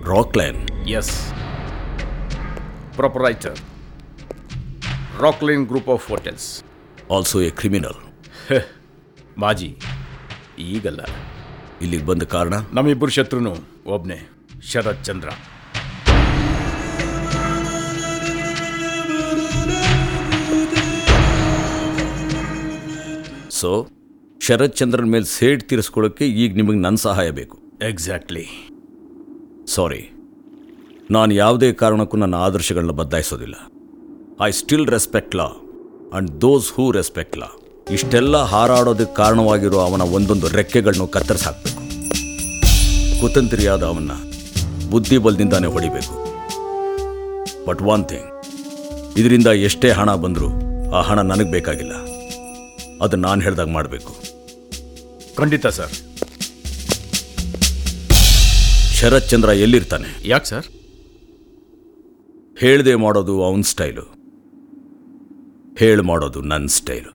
Rockline is proprietor Rockline group of hotels also a criminal ಮಾಜಿ ಈಗಲ್ಲ ಇಲ್ಲಿಗೆ ಬಂದ ಕಾರಣ ನಮ್ಮಿಬ್ಬರು ಶತ್ರುನು ಒಬ್ನೇ ಶರತ್ ಚಂದ್ರ ಸೊ ಶರತ್ ಚಂದ್ರನ್ ಮೇಲೆ ಸೇಡ್ ತೀರಿಸ್ಕೊಳ್ಳೋಕ್ಕೆ ಈಗ ನಿಮಗೆ ನನ್ನ ಸಹಾಯ ಬೇಕು ಎಕ್ಸಾಕ್ಟ್ಲಿ ಸಾರಿ ನಾನು ಯಾವುದೇ ಕಾರಣಕ್ಕೂ ನನ್ನ ಆದರ್ಶಗಳನ್ನ ಬದಲಾಯಿಸೋದಿಲ್ಲ I still respect law and those who respect law ಇಷ್ಟೆಲ್ಲ ಹಾರಾಡೋದಕ್ಕೆ ಕಾರಣವಾಗಿರೋ ಅವನ ಒಂದೊಂದು ರೆಕ್ಕೆಗಳನ್ನು ಕತ್ತರಿಸಿ ಹಾಕಬೇಕು ಕುತಂತ್ರಿಯಾದ ಅವನ್ನ ಬುದ್ಧಿ ಬಲದಿಂದಾನೇ ಹೊಡಿಬೇಕು ಬಟ್ ಒನ್ ಥಿಂಗ್ ಇದರಿಂದ ಎಷ್ಟೇ ಹಣ ಬಂದರೂ ಆ ಹಣ ನನಗೆ ಬೇಕಾಗಿಲ್ಲ ಅದು ನಾನು ಹೇಳ್ದಾಗ ಮಾಡಬೇಕು ಖಂಡಿತ ಸರ್ ಶರತ್ ಚಂದ್ರ ಎಲ್ಲಿರ್ತಾನೆ ಯಾಕೆ ಸರ್ ಹೇಳ್ದೆ ಮಾಡೋದು ಅವನ ಸ್ಟೈಲು ಹೇಳಿ ಮಾಡೋದು ನನ್ನ ಸ್ಟೈಲು